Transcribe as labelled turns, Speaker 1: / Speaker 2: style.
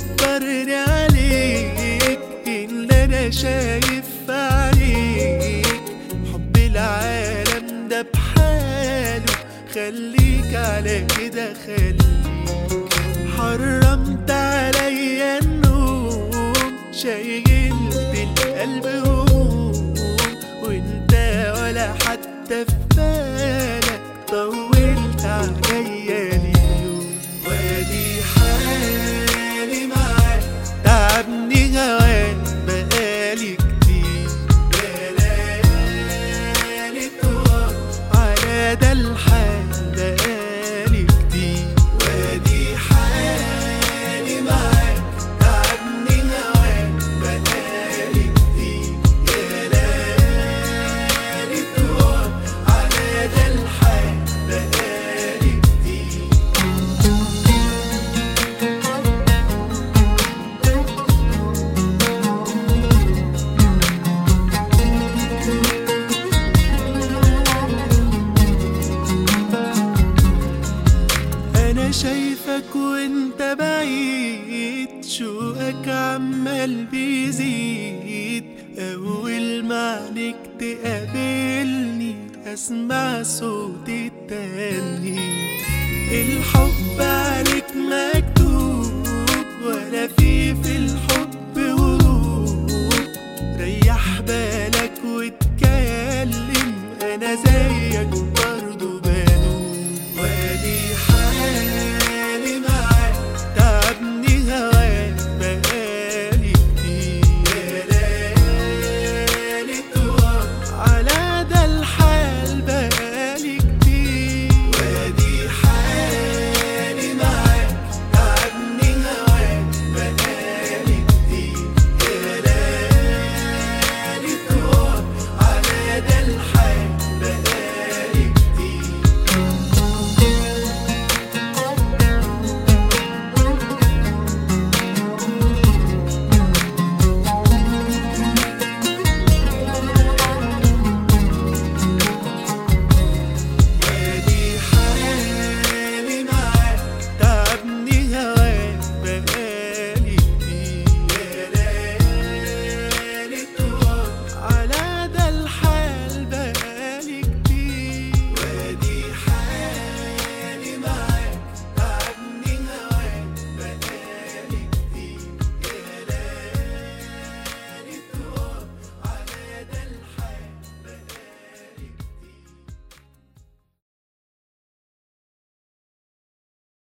Speaker 1: صبرني عليك إن أنا شايف عليك حب العالم ده بحاله خليك على كده خليك حرمت عليا النوم شايلت القلب هموم وانت ولا حتى في بالك طولت عليا اليوم وادي حالي معاك تعبني هواك بقالي كتير بلالي طوال على ده الحال بقالي كتير وادي حالي معاك تعبني هواك بقالي كتير يا ليالي طوال على ده الحال بقالي كتير انا شايفك وانت بعيد شوقك عمال بيزيد اول ما عينيك تقابلني اسمع صوت التاني الحب عليك مكتوب ولا في